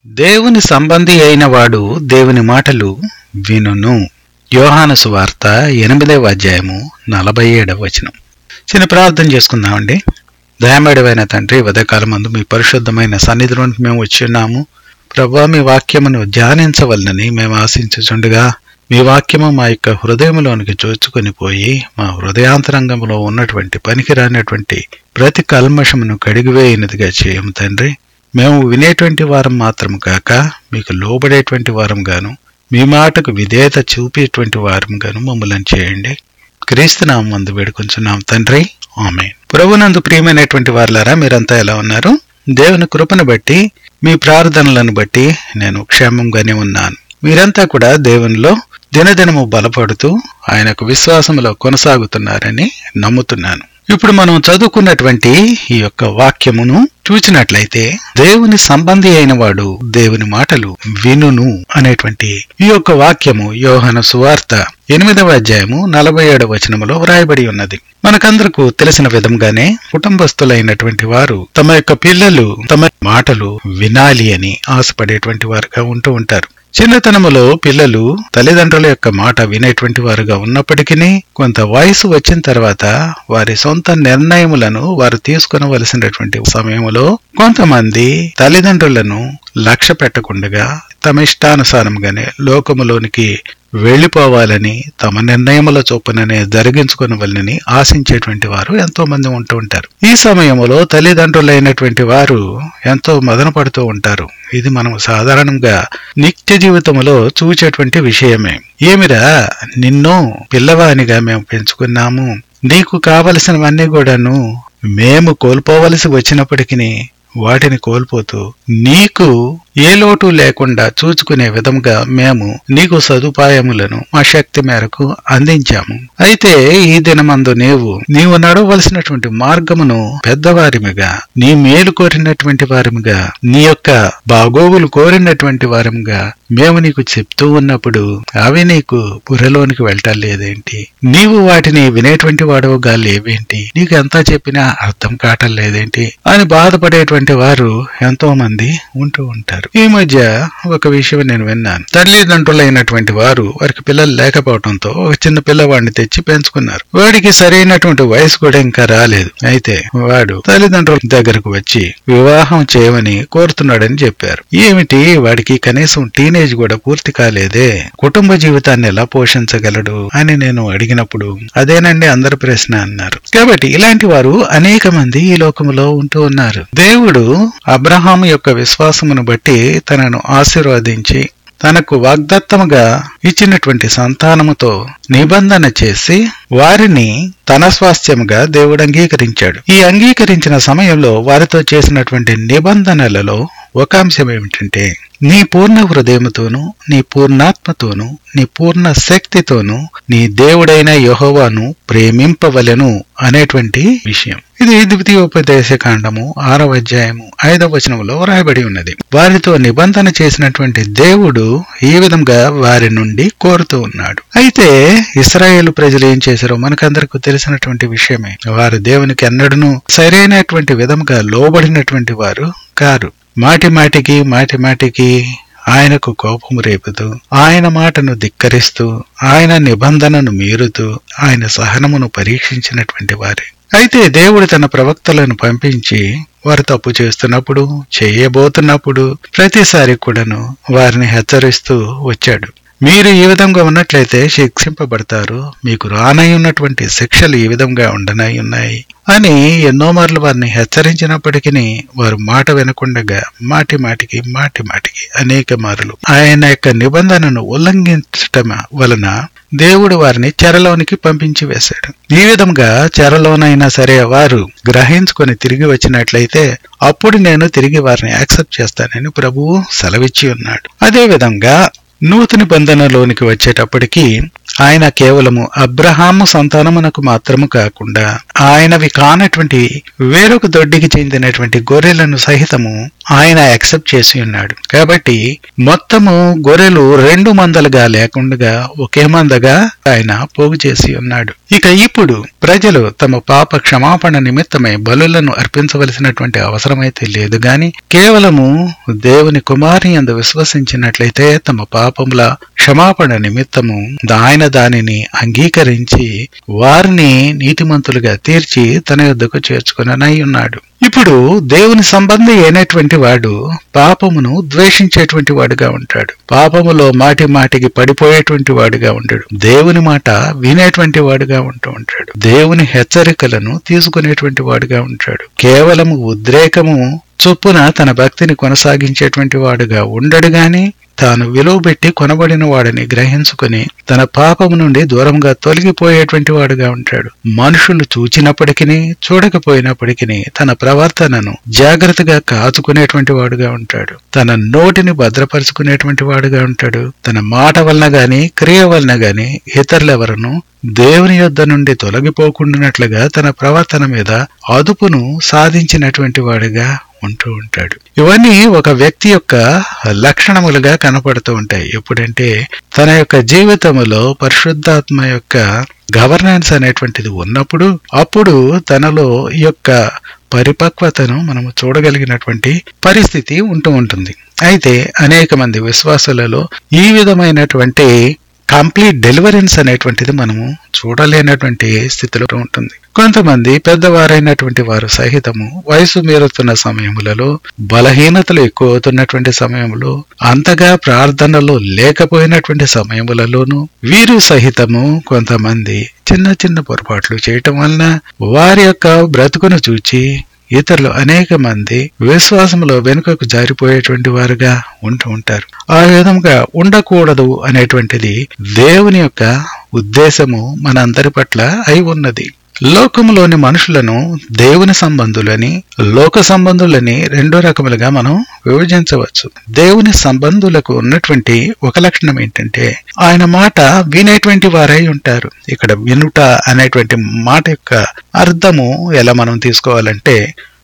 దేవుని సంబంధి అయిన వాడు దేవుని మాటలు వినును యోహాను సువార్త ఎనిమిదవ అధ్యాయము నలభై ఏడవ వచనం చిన్న ప్రార్థన చేసుకుందామండి దయమేడవైన తండ్రి ఉదయకాలం మందు మీ పరిశుద్ధమైన సన్నిధిలోనికి మేము వచ్చి ఉన్నాము ప్రభా మీ వాక్యమును ధ్యానించవలనని మేము ఆశించుచుండగా మీ వాక్యము మా యొక్క హృదయంలోనికి చోచుకొని పోయి మా హృదయాంతరంగంలో ఉన్నటువంటి పనికిరానటువంటి ప్రతి కల్మషమును కడిగివేయనిదిగా చేయము తండ్రి మేము వినేటువంటి వారం మాత్రం కాక మీకు లోబడేటువంటి వారం గాను మీ మాటకు విధేయత చూపేటువంటి వారం గాను మమ్మల్ని చేయండి క్రీస్తునామం మందు వేడుకొంచున్నాం తండ్రి ఆమె ప్రభునందు ప్రియమైనటువంటి వారులారా మీరంతా ఎలా ఉన్నారు దేవుని కృపను బట్టి మీ ప్రార్థనలను బట్టి నేను క్షేమంగానే ఉన్నాను మీరంతా కూడా దేవునిలో దినదినము బలపడుతూ ఆయనకు విశ్వాసములో కొనసాగుతున్నారని నమ్ముతున్నాను ఇప్పుడు మనం చదువుకున్నటువంటి ఈ యొక్క వాక్యమును చూచినట్లయితే దేవుని సంబంధి అయిన వాడు దేవుని మాటలు వినును అనేటువంటి ఈ యొక్క వాక్యము యోహన సువార్త ఎనిమిదవ అధ్యాయము నలభై ఏడవ వచనములో వ్రాయబడి ఉన్నది మనకందరకు తెలిసిన విధంగానే కుటుంబస్తులైనటువంటి వారు తమ యొక్క పిల్లలు తమ మాటలు వినాలి అని ఆశపడేటువంటి వారుగా ఉంటూ ఉంటారు చిన్నతనములో పిల్లలు తల్లిదండ్రుల యొక్క మాట వినేటువంటి వారుగా ఉన్నప్పటికీ కొంత వయసు వచ్చిన తర్వాత వారి సొంత నిర్ణయములను వారు తీసుకునవలసినటువంటి సమయంలో కొంతమంది తల్లిదండ్రులను లక్ష్య పెట్టకుండా తమ ఇష్టానుసారంగానే లోకములోనికి వెళ్లిపోవాలని తమ నిర్ణయముల చొప్పుననే జరిగించుకునవలనని ఆశించేటువంటి వారు ఎంతో మంది ఉంటూ ఉంటారు ఈ సమయంలో తల్లిదండ్రులైనటువంటి వారు ఎంతో మదన పడుతూ ఉంటారు ఇది మనం సాధారణంగా నిత్య జీవితంలో చూచేటువంటి విషయమే ఏమిరా నిన్ను పిల్లవానిగా మేము పెంచుకున్నాము నీకు కావలసినవన్నీ కూడాను మేము కోల్పోవలసి వచ్చినప్పటికీ వాటిని కోల్పోతూ నీకు ఏ లోటు లేకుండా చూచుకునే విధంగా మేము నీకు సదుపాయములను మా శక్తి మేరకు అందించాము అయితే ఈ దినమందు నీవు నీవు నడవలసినటువంటి మార్గమును పెద్దవారిమిగా నీ మేలు కోరినటువంటి వారిమిగా నీ యొక్క బాగోగులు కోరినటువంటి వారిమిగా మేము నీకు చెప్తూ ఉన్నప్పుడు అవి నీకు బుర్రలోనికి వెళ్ళటం లేదేంటి నీవు వాటిని వినేటువంటి వాడవుగా లేవేంటి నీకు ఎంత చెప్పినా అర్థం కావటం లేదేంటి అని బాధపడేటువంటి వారు ఎంతో మంది ఉంటూ ఉంటారు ఈ మధ్య ఒక విషయం నేను విన్నాను తల్లిదండ్రులైనటువంటి వారు వారికి పిల్లలు లేకపోవడంతో ఒక చిన్న పిల్లవాడిని తెచ్చి పెంచుకున్నారు వాడికి సరైనటువంటి వయసు కూడా ఇంకా రాలేదు అయితే వాడు తల్లిదండ్రుల దగ్గరకు వచ్చి వివాహం చేయమని కోరుతున్నాడని చెప్పారు ఏమిటి వాడికి కనీసం టీనేజ్ కూడా పూర్తి కాలేదే కుటుంబ జీవితాన్ని ఎలా పోషించగలడు అని నేను అడిగినప్పుడు అదేనండి అందరి ప్రశ్న అన్నారు కాబట్టి ఇలాంటి వారు అనేక మంది ఈ లోకంలో ఉంటూ ఉన్నారు దేవుడు అబ్రహాం యొక్క విశ్వాసమును బట్టి తనను ఆశీర్వదించి తనకు వాగ్దత్తముగా ఇచ్చినటువంటి సంతానముతో నిబంధన చేసి వారిని తన స్వాస్థ్యముగా దేవుడు అంగీకరించాడు ఈ అంగీకరించిన సమయంలో వారితో చేసినటువంటి నిబంధనలలో ఒక అంశం ఏమిటంటే నీ పూర్ణ హృదయముతోనూ నీ పూర్ణాత్మతోనూ నీ పూర్ణ శక్తితోనూ నీ దేవుడైన యహోవాను ప్రేమింపవలెను అనేటువంటి విషయం ఇది ద్వితీయోపదేశ కాండము ఆరవ అధ్యాయము ఐదవ వచనంలో వ్రాయబడి ఉన్నది వారితో నిబంధన చేసినటువంటి దేవుడు ఈ విధంగా వారి నుండి కోరుతూ ఉన్నాడు అయితే ఇస్రాయేల్ ప్రజలు ఏం చేశారో మనకందరికి తెలిసినటువంటి విషయమే వారు దేవునికి ఎన్నడను సరైనటువంటి విధంగా లోబడినటువంటి వారు కారు మాటి మాటికి మాటి మాటికి ఆయనకు కోపం రేపుతూ ఆయన మాటను ధిక్కరిస్తూ ఆయన నిబంధనను మీరుతూ ఆయన సహనమును పరీక్షించినటువంటి వారే అయితే దేవుడు తన ప్రవక్తలను పంపించి వారు తప్పు చేస్తున్నప్పుడు చేయబోతున్నప్పుడు ప్రతిసారి కూడాను వారిని హెచ్చరిస్తూ వచ్చాడు మీరు ఈ విధంగా ఉన్నట్లయితే శిక్షింపబడతారు మీకు రానై ఉన్నటువంటి శిక్షలు ఈ విధంగా ఉండనై ఉన్నాయి అని ఎన్నో మార్లు వారిని హెచ్చరించినప్పటికీ వారు మాట వినకుండగా మాటి మాటికి మాటి మాటికి అనేక మార్లు ఆయన యొక్క నిబంధనను ఉల్లంఘించటం వలన దేవుడు వారిని చెరలోనికి పంపించి వేశాడు ఈ విధంగా చెరలోనైనా సరే వారు గ్రహించుకొని తిరిగి వచ్చినట్లయితే అప్పుడు నేను తిరిగి వారిని యాక్సెప్ట్ చేస్తానని ప్రభువు సెలవిచ్చి ఉన్నాడు అదే విధంగా నూతన బంధనలోనికి వచ్చేటప్పటికి ఆయన కేవలము అబ్రహాము సంతానమునకు మాత్రము కాకుండా ఆయనవి కానటువంటి వేరొక దొడ్డికి చెందినటువంటి గొర్రెలను సహితము ఆయన యాక్సెప్ట్ చేసి ఉన్నాడు కాబట్టి మొత్తము గొర్రెలు రెండు మందలుగా లేకుండా ఒకే మందగా ఆయన పోగు చేసి ఉన్నాడు ఇక ఇప్పుడు ప్రజలు తమ పాప క్షమాపణ నిమిత్తమై బలులను అర్పించవలసినటువంటి అవసరమైతే లేదు గాని కేవలము దేవుని కుమారి అందు విశ్వసించినట్లయితే తమ పాపముల క్షమాపణ నిమిత్తము ఆయన దానిని అంగీకరించి వారిని నీతిమంతులుగా తీర్చి తన యొద్దకు చేర్చుకుననై ఉన్నాడు ఇప్పుడు దేవుని సంబంధి అయినటువంటి వాడు పాపమును ద్వేషించేటువంటి వాడుగా ఉంటాడు పాపములో మాటి మాటికి పడిపోయేటువంటి వాడుగా ఉంటాడు దేవుని మాట వినేటువంటి వాడుగా ఉంటూ ఉంటాడు దేవుని హెచ్చరికలను తీసుకునేటువంటి వాడుగా ఉంటాడు కేవలము ఉద్రేకము చొప్పున తన భక్తిని కొనసాగించేటువంటి వాడుగా ఉండడు గాని తాను విలువ పెట్టి కొనబడిన వాడిని గ్రహించుకుని తన పాపము నుండి దూరంగా తొలగిపోయేటువంటి వాడుగా ఉంటాడు మనుషులు చూచినప్పటికీ చూడకపోయినప్పటికీ తన ప్రవర్తనను జాగ్రత్తగా కాచుకునేటువంటి వాడుగా ఉంటాడు తన నోటిని భద్రపరుచుకునేటువంటి వాడుగా ఉంటాడు తన మాట వలన గాని క్రియ వలన గాని ఇతరులెవరను దేవుని యొద్ద నుండి తొలగిపోకుండానట్లుగా తన ప్రవర్తన మీద అదుపును సాధించినటువంటి వాడుగా ఉంటూ ఉంటాడు ఇవన్నీ ఒక వ్యక్తి యొక్క లక్షణములుగా కనపడుతూ ఉంటాయి ఎప్పుడంటే తన యొక్క జీవితములో పరిశుద్ధాత్మ యొక్క గవర్నెన్స్ అనేటువంటిది ఉన్నప్పుడు అప్పుడు తనలో ఈ యొక్క పరిపక్వతను మనము చూడగలిగినటువంటి పరిస్థితి ఉంటూ ఉంటుంది అయితే అనేక మంది విశ్వాసులలో ఈ విధమైనటువంటి కంప్లీట్ డెలివరెన్స్ అనేటువంటిది మనము చూడలేనటువంటి స్థితిలో ఉంటుంది కొంతమంది పెద్దవారైనటువంటి వారు సహితము వయసు మీరుతున్న సమయములలో బలహీనతలు ఎక్కువ అవుతున్నటువంటి సమయంలో అంతగా ప్రార్థనలు లేకపోయినటువంటి సమయములలోనూ వీరు సహితము కొంతమంది చిన్న చిన్న పొరపాట్లు చేయటం వలన వారి యొక్క బ్రతుకును చూచి ఇతరులు అనేక మంది విశ్వాసంలో వెనుకకు జారిపోయేటువంటి వారుగా ఉంటూ ఉంటారు ఆ విధంగా ఉండకూడదు అనేటువంటిది దేవుని యొక్క ఉద్దేశము మనందరి పట్ల అయి ఉన్నది లోకములోని మనుషులను దేవుని సంబంధులని లోక సంబంధులని రెండు రకములుగా మనం విభజించవచ్చు దేవుని సంబంధులకు ఉన్నటువంటి ఒక లక్షణం ఏంటంటే ఆయన మాట వినేటువంటి వారై ఉంటారు ఇక్కడ వినుట అనేటువంటి మాట యొక్క అర్థము ఎలా మనం తీసుకోవాలంటే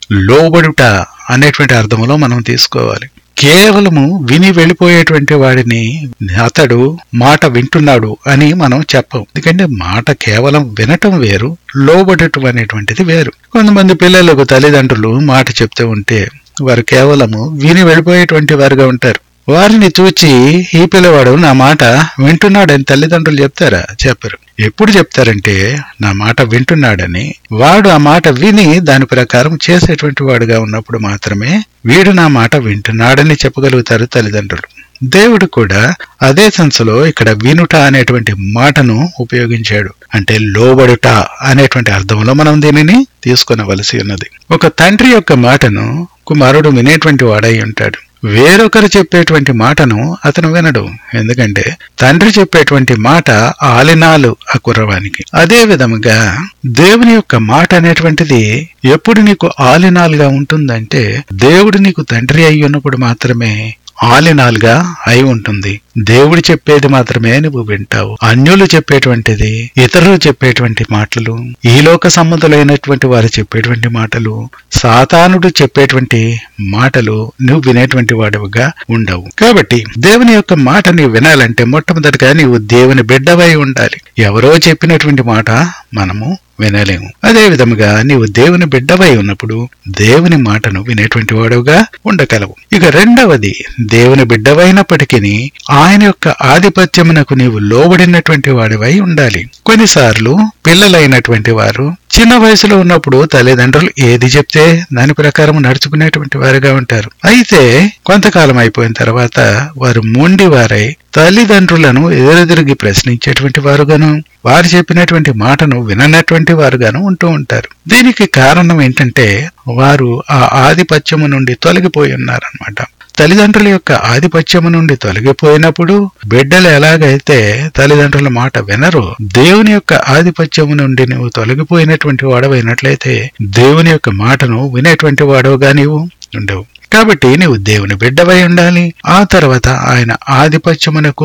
లోబడుట అనేటువంటి అర్థములో మనం తీసుకోవాలి కేవలము విని వెళ్ళిపోయేటువంటి వాడిని అతడు మాట వింటున్నాడు అని మనం చెప్పం ఎందుకంటే మాట కేవలం వినటం వేరు లోబడటం అనేటువంటిది వేరు కొంతమంది పిల్లలకు తల్లిదండ్రులు మాట చెప్తూ ఉంటే వారు కేవలము విని వెళ్ళిపోయేటువంటి వారుగా ఉంటారు వారిని చూచి ఈ పిల్లవాడు నా మాట వింటున్నాడని తల్లిదండ్రులు చెప్తారా చెప్పరు ఎప్పుడు చెప్తారంటే నా మాట వింటున్నాడని వాడు ఆ మాట విని దాని ప్రకారం చేసేటువంటి వాడుగా ఉన్నప్పుడు మాత్రమే వీడు నా మాట వింటున్నాడని చెప్పగలుగుతారు తల్లిదండ్రులు దేవుడు కూడా అదే సెన్స్లో ఇక్కడ వినుట అనేటువంటి మాటను ఉపయోగించాడు అంటే లోబడుట అనేటువంటి అర్థంలో మనం దీనిని తీసుకునవలసి ఉన్నది ఒక తండ్రి యొక్క మాటను కుమారుడు వినేటువంటి వాడై ఉంటాడు వేరొకరు చెప్పేటువంటి మాటను అతను వినడు ఎందుకంటే తండ్రి చెప్పేటువంటి మాట ఆలినాలు ఆ కుర్రవానికి అదే విధముగా దేవుని యొక్క మాట అనేటువంటిది ఎప్పుడు నీకు ఆలినాలుగా ఉంటుందంటే దేవుడు నీకు తండ్రి అయి ఉన్నప్పుడు మాత్రమే ఆలినాలుగా అయి ఉంటుంది దేవుడు చెప్పేది మాత్రమే నువ్వు వింటావు అన్యులు చెప్పేటువంటిది ఇతరులు చెప్పేటువంటి మాటలు ఈ లోక సంబంధులైనటువంటి వారు చెప్పేటువంటి మాటలు సాతానుడు చెప్పేటువంటి మాటలు నువ్వు వినేటువంటి వాడుగా ఉండవు కాబట్టి దేవుని యొక్క మాట నీవు వినాలంటే మొట్టమొదటిగా నీవు దేవుని బిడ్డవై ఉండాలి ఎవరో చెప్పినటువంటి మాట మనము వినలేము అదే విధముగా నీవు దేవుని బిడ్డవై ఉన్నప్పుడు దేవుని మాటను వినేటువంటి వాడుగా ఉండగలవు ఇక రెండవది దేవుని బిడ్డవైనప్పటికీ ఆయన యొక్క ఆధిపత్యమునకు నీవు లోబడినటువంటి వాడివై ఉండాలి కొన్నిసార్లు పిల్లలైనటువంటి వారు చిన్న వయసులో ఉన్నప్పుడు తల్లిదండ్రులు ఏది చెప్తే దాని ప్రకారం నడుచుకునేటువంటి వారుగా ఉంటారు అయితే కొంతకాలం అయిపోయిన తర్వాత వారు మొండి వారై తల్లిదండ్రులను ఎదురెదురిగి ప్రశ్నించేటువంటి వారుగాను వారు చెప్పినటువంటి మాటను విననటువంటి వారుగాను ఉంటూ ఉంటారు దీనికి కారణం ఏంటంటే వారు ఆ ఆధిపత్యము నుండి తొలగిపోయి ఉన్నారనమాట తల్లిదండ్రుల యొక్క ఆధిపత్యము నుండి తొలగిపోయినప్పుడు బిడ్డలు ఎలాగైతే తల్లిదండ్రుల మాట వినరు దేవుని యొక్క ఆధిపత్యము నుండి నువ్వు తొలగిపోయినటువంటి వాడవైనట్లయితే దేవుని యొక్క మాటను వినేటువంటి వాడవుగా నీవు ఉండవు కాబట్టి నీవు దేవుని బిడ్డవై ఉండాలి ఆ తర్వాత ఆయన ఆధిపత్యమునకు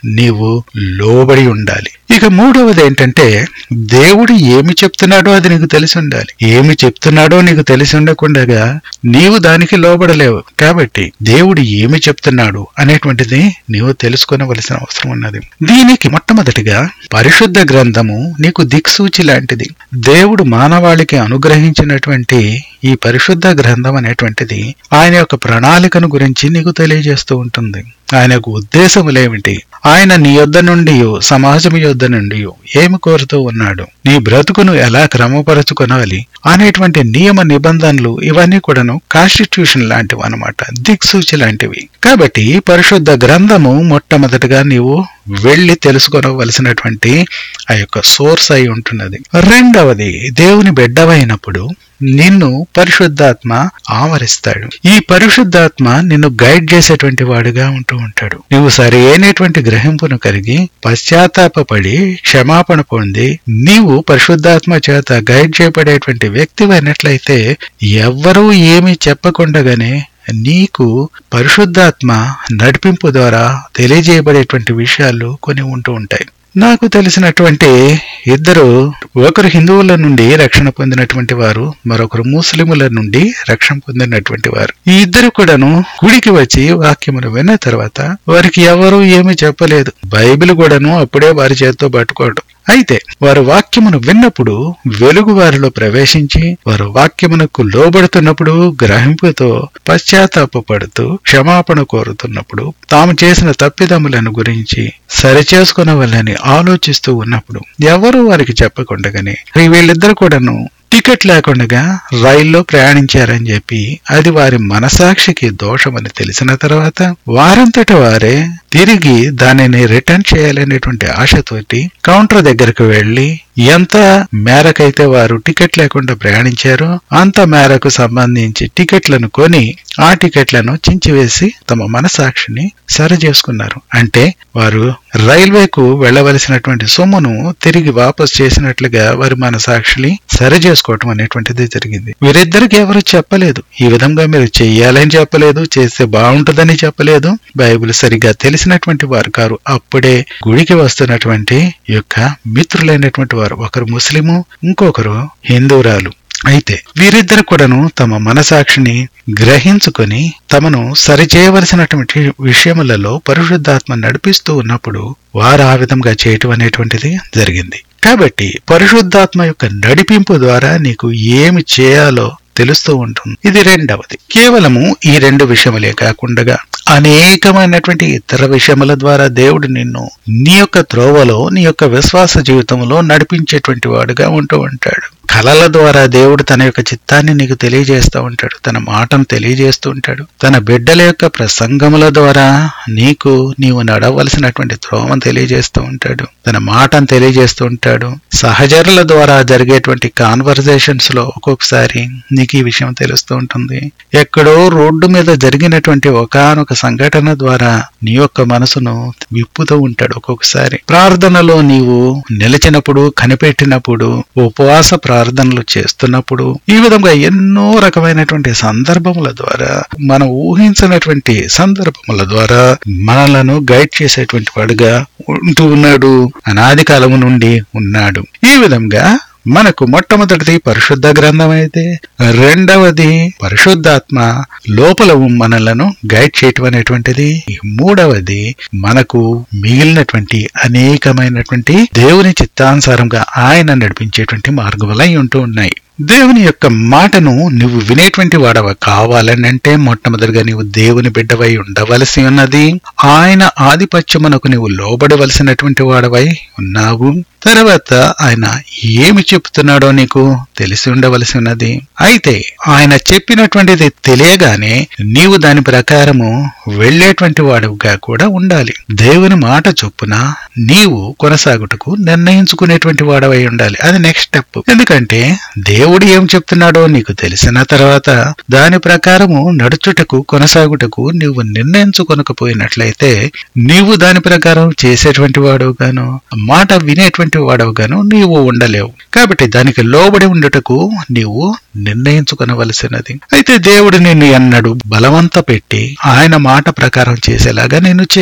నీవు లోబడి ఉండాలి ఇక మూడవది ఏంటంటే దేవుడు ఏమి చెప్తున్నాడో అది నీకు తెలిసి ఉండాలి ఏమి చెప్తున్నాడో నీకు తెలిసి ఉండకుండా నీవు దానికి లోబడలేవు కాబట్టి దేవుడు ఏమి చెప్తున్నాడు అనేటువంటిది నీవు తెలుసుకోవలసిన అవసరం ఉన్నది దీనికి మొట్టమొదటిగా పరిశుద్ధ గ్రంథము నీకు దిక్సూచి లాంటిది దేవుడు మానవాళికి అనుగ్రహించినటువంటి ఈ పరిశుద్ధ గ్రంథం అనేటువంటిది ఆయన యొక్క ప్రణాళికను గురించి నీకు తెలియజేస్తూ ఉంటుంది ఆయన యొక్క ఉద్దేశములేమిటి ఆయన నీ యొద్ద నుండి సమాజం యొద్ద నుండి ఏమి కోరుతూ ఉన్నాడు నీ బ్రతుకును ఎలా క్రమపరచుకొనాలి అనేటువంటి నియమ నిబంధనలు ఇవన్నీ కూడాను కాన్స్టిట్యూషన్ లాంటివి అనమాట దిక్సూచి లాంటివి కాబట్టి పరిశుద్ధ గ్రంథము మొట్టమొదటిగా నీవు వెళ్లి తెలుసుకోవలసినటువంటి ఆ యొక్క సోర్స్ అయి ఉంటున్నది రెండవది దేవుని బిడ్డవైనప్పుడు నిన్ను పరిశుద్ధాత్మ ఆవరిస్తాడు ఈ పరిశుద్ధాత్మ నిన్ను గైడ్ చేసేటువంటి వాడుగా ఉంటూ ఉంటాడు నువ్వు సరి అయినటువంటి గ్రహింపును కలిగి పశ్చాత్తాపడి క్షమాపణ పొంది నీవు పరిశుద్ధాత్మ చేత గైడ్ చేయబడేటువంటి వ్యక్తివైనట్లయితే ఎవ్వరూ ఏమీ చెప్పకుండగానే నీకు పరిశుద్ధాత్మ నడిపింపు ద్వారా తెలియజేయబడేటువంటి విషయాలు కొన్ని ఉంటూ ఉంటాయి నాకు తెలిసినటువంటి ఇద్దరు ఒకరు హిందువుల నుండి రక్షణ పొందినటువంటి వారు మరొకరు ముస్లిముల నుండి రక్షణ పొందినటువంటి వారు ఈ ఇద్దరు కూడాను గుడికి వచ్చి వాక్యమును విన్న తర్వాత వారికి ఎవరు ఏమీ చెప్పలేదు బైబిల్ కూడాను అప్పుడే వారి చేతితో పట్టుకోవడం అయితే వారు వాక్యమును విన్నప్పుడు వెలుగు వారిలో ప్రవేశించి వారు వాక్యమునకు లోబడుతున్నప్పుడు గ్రహింపుతో పశ్చాత్తాపడుతూ క్షమాపణ కోరుతున్నప్పుడు తాము చేసిన తప్పిదములను గురించి సరిచేసుకునవలని ఆలోచిస్తూ ఉన్నప్పుడు ఎవరు వారికి చెప్పకుండగానే వీళ్ళిద్దరు కూడాను టికెట్ లేకుండా రైల్లో ప్రయాణించారని చెప్పి అది వారి మనసాక్షికి దోషమని తెలిసిన తర్వాత వారంతట వారే తిరిగి దానిని రిటర్న్ చేయాలనేటువంటి ఆశతోటి కౌంటర్ దగ్గరకు వెళ్లి ఎంత మేరకైతే వారు టికెట్ లేకుండా ప్రయాణించారో అంత మేరకు సంబంధించి టికెట్లను కొని ఆ టికెట్లను చించివేసి తమ మనసాక్షిని సరి చేసుకున్నారు అంటే వారు రైల్వేకు వెళ్లవలసినటువంటి సొమ్మును తిరిగి వాపస్ చేసినట్లుగా వారి మనసాక్షిని సరి చేసుకోవటం అనేటువంటిది జరిగింది వీరిద్దరికి ఎవరు చెప్పలేదు ఈ విధంగా మీరు చెయ్యాలని చెప్పలేదు చేస్తే బాగుంటుందని చెప్పలేదు బైబిల్ సరిగా తెలిసినటువంటి వారు కారు అప్పుడే గుడికి వస్తున్నటువంటి యొక్క మిత్రులైనటువంటి వారు ఒకరు ముస్లిము ఇంకొకరు హిందూరాలు అయితే వీరిద్దరు కూడాను తమ మనసాక్షిని గ్రహించుకొని తమను సరిచేయవలసినటువంటి విషయములలో పరిశుద్ధాత్మ నడిపిస్తూ ఉన్నప్పుడు వారు ఆ విధంగా చేయటం అనేటువంటిది జరిగింది కాబట్టి పరిశుద్ధాత్మ యొక్క నడిపింపు ద్వారా నీకు ఏమి చేయాలో తెలుస్తూ ఉంటుంది ఇది రెండవది కేవలము ఈ రెండు విషయములే కాకుండా అనేకమైనటువంటి ఇతర విషయముల ద్వారా దేవుడు నిన్ను నీ యొక్క త్రోవలో నీ యొక్క విశ్వాస జీవితంలో నడిపించేటువంటి వాడుగా ఉంటూ ఉంటాడు కళల ద్వారా దేవుడు తన యొక్క చిత్తాన్ని నీకు తెలియజేస్తూ ఉంటాడు తన మాటను తెలియజేస్తూ ఉంటాడు తన బిడ్డల యొక్క ప్రసంగముల ద్వారా నీకు నీవు నడవలసినటువంటి త్రోవను తెలియజేస్తూ ఉంటాడు తన మాటను తెలియజేస్తూ ఉంటాడు సహచరుల ద్వారా జరిగేటువంటి కాన్వర్జేషన్స్ లో ఒక్కొక్కసారి నీకు ఈ విషయం తెలుస్తూ ఉంటుంది ఎక్కడో రోడ్డు మీద జరిగినటువంటి ఒకానొక సంఘటన ద్వారా నీ యొక్క మనసును విప్పుతూ ఉంటాడు ఒక్కొక్కసారి ప్రార్థనలో నీవు నిలిచినప్పుడు కనిపెట్టినప్పుడు ఉపవాస ప్రార్థనలు చేస్తున్నప్పుడు ఈ విధంగా ఎన్నో రకమైనటువంటి సందర్భముల ద్వారా మనం ఊహించినటువంటి సందర్భముల ద్వారా మనలను గైడ్ చేసేటువంటి వాడుగా ఉంటూ ఉన్నాడు అనాది కాలము నుండి ఉన్నాడు ఈ విధంగా మనకు మొట్టమొదటిది పరిశుద్ధ గ్రంథం అయితే రెండవది పరిశుద్ధాత్మ లోపల మనలను గైడ్ చేయటం అనేటువంటిది మూడవది మనకు మిగిలినటువంటి అనేకమైనటువంటి దేవుని చిత్తానుసారంగా ఆయన నడిపించేటువంటి మార్గములై ఉంటూ ఉన్నాయి దేవుని యొక్క మాటను నువ్వు వినేటువంటి వాడవ కావాలని అంటే మొట్టమొదటిగా నీవు దేవుని బిడ్డవై ఉండవలసి ఉన్నది ఆయన ఆధిపత్యమునకు నీవు లోబడవలసినటువంటి వాడవై ఉన్నావు తర్వాత ఆయన ఏమి చెప్తున్నాడో నీకు తెలిసి ఉండవలసి ఉన్నది అయితే ఆయన చెప్పినటువంటిది తెలియగానే నీవు దాని ప్రకారము వెళ్లేటువంటి వాడుగా కూడా ఉండాలి దేవుని మాట చొప్పున నీవు కొనసాగుటకు నిర్ణయించుకునేటువంటి వాడవై ఉండాలి అది నెక్స్ట్ స్టెప్ ఎందుకంటే దేవుడు ఏం చెప్తున్నాడో నీకు తెలిసిన తర్వాత దాని ప్రకారము నడుచుటకు కొనసాగుటకు నీవు నిర్ణయించుకొనకపోయినట్లయితే నీవు దాని ప్రకారం చేసేటువంటి వాడుగాను మాట వినేటువంటి వాడవుగాను నీవు ఉండలేవు కాబట్టి దానికి లోబడి ఉండుటకు నీవు నిర్ణయించుకొనవలసినది అయితే దేవుడు నిన్ను ఎన్నడు బలవంత పెట్టి ఆయన మాట ప్రకారం చేసేలాగా నిన్ను చేయడు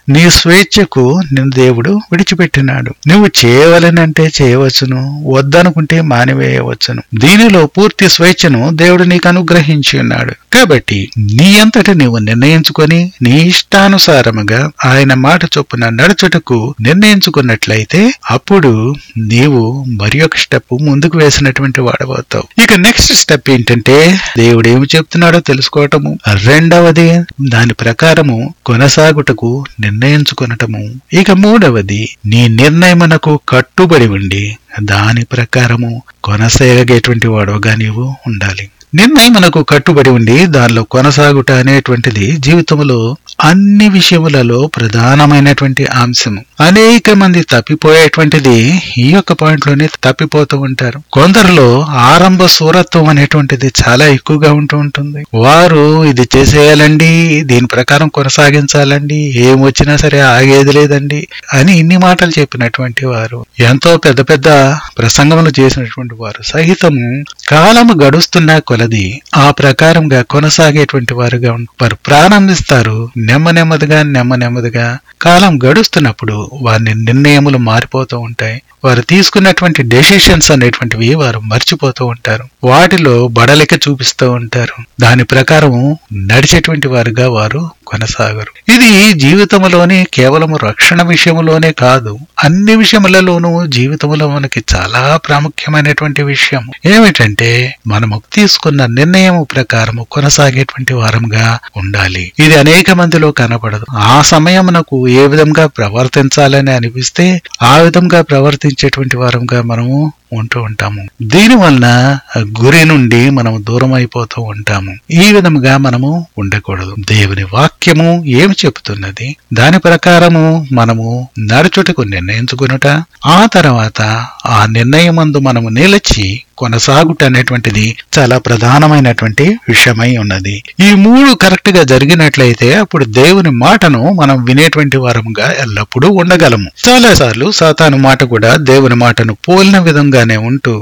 నీ స్వేచ్ఛకు నిన్ను దేవుడు విడిచిపెట్టినాడు నువ్వు చేయవలనంటే చేయవచ్చును వద్దనుకుంటే మానివేయవచ్చును దీనిలో పూర్తి స్వేచ్ఛను దేవుడు నీకు అనుగ్రహించి ఉన్నాడు కాబట్టి నీ అంతటి నీవు నిర్ణయించుకొని నీ ఇష్టానుసారముగా ఆయన మాట చొప్పున నడుచుటకు నిర్ణయించుకున్నట్లయితే అప్పుడు నీవు మరి ఒక స్టెప్ ముందుకు వేసినటువంటి వాడబోతావు ఇక నెక్స్ట్ స్టెప్ ఏంటంటే దేవుడు ఏమి చెప్తున్నాడో తెలుసుకోవటము రెండవది దాని ప్రకారము కొనసాగుటకు నిర్ణయించుకొనటము ఇక మూడవది నీ నిర్ణయమునకు కట్టుబడి ఉండి దాని ప్రకారము కొనసాగేటువంటి వాడుగా నీవు ఉండాలి నిర్ణయమునకు కట్టుబడి ఉండి దానిలో కొనసాగుట అనేటువంటిది జీవితంలో అన్ని విషయములలో ప్రధానమైనటువంటి అంశము అనేక మంది తప్పిపోయేటువంటిది ఈ యొక్క పాయింట్ లోనే తప్పిపోతూ ఉంటారు కొందరిలో ఆరంభ సూరత్వం అనేటువంటిది చాలా ఎక్కువగా ఉంటూ ఉంటుంది వారు ఇది చేసేయాలండి దీని ప్రకారం కొనసాగించాలండి ఏం వచ్చినా సరే ఆగేది లేదండి అని ఇన్ని మాటలు చెప్పినటువంటి వారు ఎంతో పెద్ద పెద్ద ప్రసంగములు చేసినటువంటి వారు సహితము కాలము గడుస్తున్న కొలది ఆ ప్రకారంగా కొనసాగేటువంటి వారుగా ఉం- వారు ప్రారంభిస్తారు నెమ్మ నెమ్మదిగా నెమ్మ నెమ్మదిగా కాలం గడుస్తున్నప్పుడు వారి నిర్ణయములు మారిపోతూ ఉంటాయి వారు తీసుకున్నటువంటి డెసిషన్స్ అనేటువంటివి వారు మర్చిపోతూ ఉంటారు వాటిలో బడలిక చూపిస్తూ ఉంటారు దాని ప్రకారం నడిచేటువంటి వారుగా వారు కొనసాగరు ఇది జీవితంలోనే కేవలం రక్షణ విషయంలోనే కాదు అన్ని విషయములలోనూ జీవితంలో మనకి చాలా ప్రాముఖ్యమైనటువంటి విషయం ఏమిటంటే మనము తీసుకున్న నిర్ణయం ప్రకారము కొనసాగేటువంటి వారంగా ఉండాలి ఇది అనేక మందిలో కనపడదు ఆ సమయమునకు ఏ విధంగా ప్రవర్తించాలని అనిపిస్తే ఆ విధంగా ప్రవర్తించేటువంటి వారంగా మనము ఉంటూ ఉంటాము దీని వలన గురి నుండి మనం దూరం అయిపోతూ ఉంటాము ఈ విధముగా మనము ఉండకూడదు దేవుని వాక్యము ఏమి చెబుతున్నది దాని ప్రకారము మనము నడుచుటకు నిర్ణయించుకునుట ఆ తర్వాత ఆ నిర్ణయమందు మనము నిలిచి కొనసాగుట అనేటువంటిది చాలా ప్రధానమైనటువంటి విషయమై ఉన్నది ఈ మూడు కరెక్ట్ గా జరిగినట్లయితే అప్పుడు దేవుని మాటను మనం వినేటువంటి వారముగా ఎల్లప్పుడూ ఉండగలము చాలా సార్లు సాతాను మాట కూడా దేవుని మాటను పోలిన విధంగానే ఉంటూ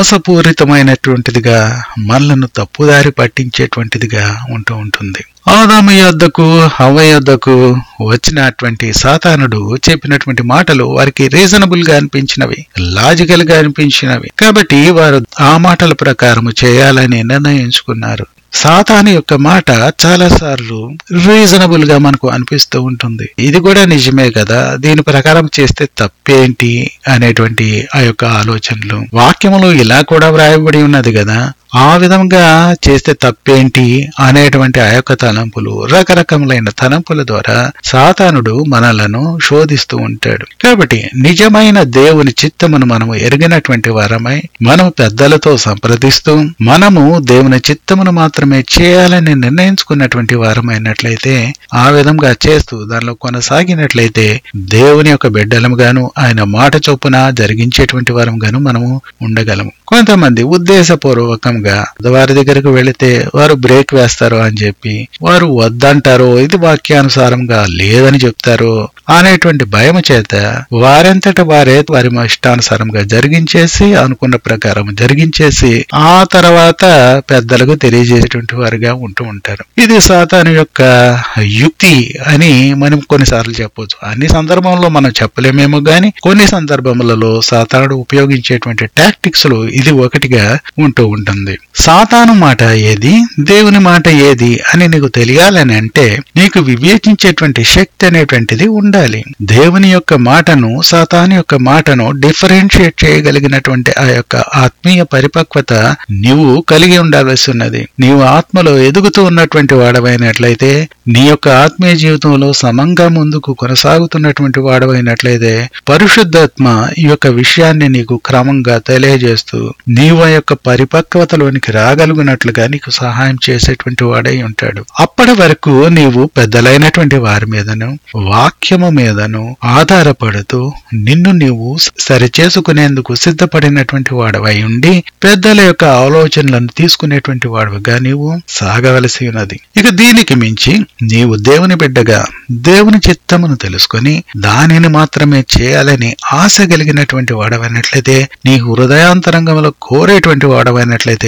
మోసపూరితమైనటువంటిదిగా మనలను తప్పుదారి పట్టించేటువంటిదిగా ఉంటూ ఉంటుంది ఆదాము యొద్దకు హవ్వ యొద్దకు వచ్చినటువంటి సాతానుడు చెప్పినటువంటి మాటలు వారికి రీజనబుల్ గా అనిపించినవి లాజికల్ గా అనిపించినవి కాబట్టి వారు ఆ మాటల ప్రకారం చేయాలని నిర్ణయించుకున్నారు సాతాను యొక్క మాట చాలా సార్లు రీజనబుల్ గా మనకు అనిపిస్తూ ఉంటుంది ఇది కూడా నిజమే కదా దీని ప్రకారం చేస్తే తప్పేంటి అనేటువంటి ఆ యొక్క ఆలోచనలు వాక్యములు ఇలా కూడా వ్రాయబడి ఉన్నది కదా ఆ విధంగా చేస్తే తప్పేంటి అనేటువంటి ఆ యొక్క తలంపులు రకరకములైన తలంపుల ద్వారా సాతానుడు మనలను శోధిస్తూ ఉంటాడు కాబట్టి నిజమైన దేవుని చిత్తమును మనము ఎరిగినటువంటి వారమై మనము పెద్దలతో సంప్రదిస్తూ మనము దేవుని చిత్తమును మాత్రమే చేయాలని నిర్ణయించుకున్నటువంటి వారమైనట్లయితే ఆ విధంగా చేస్తూ దానిలో కొనసాగినట్లయితే దేవుని యొక్క బిడ్డలముగాను ఆయన మాట చొప్పున జరిగించేటువంటి వారంగాను మనము ఉండగలము కొంతమంది ఉద్దేశపూర్వకంగా వారి దగ్గరకు వెళితే వారు బ్రేక్ వేస్తారు అని చెప్పి వారు వద్దంటారో ఇది వాక్యానుసారంగా లేదని చెప్తారో అనేటువంటి భయం చేత వారంతట వారే వారి ఇష్టానుసారంగా జరిగించేసి అనుకున్న ప్రకారం జరిగించేసి ఆ తర్వాత పెద్దలకు తెలియజేసేటువంటి వారుగా ఉంటూ ఉంటారు ఇది సాతాను యొక్క యుక్తి అని మనం కొన్నిసార్లు చెప్పొచ్చు అన్ని సందర్భంలో మనం చెప్పలేమేమో గాని కొన్ని సందర్భములలో సాతానుడు ఉపయోగించేటువంటి టాక్టిక్స్ లో ఇది ఒకటిగా ఉంటూ ఉంటుంది సాతాను మాట ఏది దేవుని మాట ఏది అని నీకు తెలియాలని అంటే నీకు వివేచించేటువంటి శక్తి అనేటువంటిది ఉండాలి దేవుని యొక్క మాటను సాతాను యొక్క మాటను డిఫరెన్షియేట్ చేయగలిగినటువంటి ఆ యొక్క ఆత్మీయ పరిపక్వత నీవు కలిగి ఉండాల్సి ఉన్నది నీవు ఆత్మలో ఎదుగుతూ ఉన్నటువంటి వాడవైనట్లయితే నీ యొక్క ఆత్మీయ జీవితంలో సమంగా ముందుకు కొనసాగుతున్నటువంటి వాడవైనట్లయితే పరిశుద్ధాత్మ ఈ యొక్క విషయాన్ని నీకు క్రమంగా తెలియజేస్తూ నీవు ఆ యొక్క పరిపక్వతలోనికి రాగలుగునట్లుగా నీకు సహాయం చేసేటువంటి వాడై ఉంటాడు అప్పటి వరకు నీవు పెద్దలైనటువంటి వారి మీదను వాక్యము మీదను ఆధారపడుతూ నిన్ను నీవు సరిచేసుకునేందుకు సిద్ధపడినటువంటి వాడవై ఉండి పెద్దల యొక్క ఆలోచనలను తీసుకునేటువంటి వాడుగా నీవు సాగవలసి ఉన్నది ఇక దీనికి మించి నీవు దేవుని బిడ్డగా దేవుని చిత్తమును తెలుసుకొని దానిని మాత్రమే చేయాలని ఆశ కలిగినటువంటి వాడవైనట్లయితే నీ హృదయాంతరంగంలో కోరేటువంటి వాడవైనట్లయితే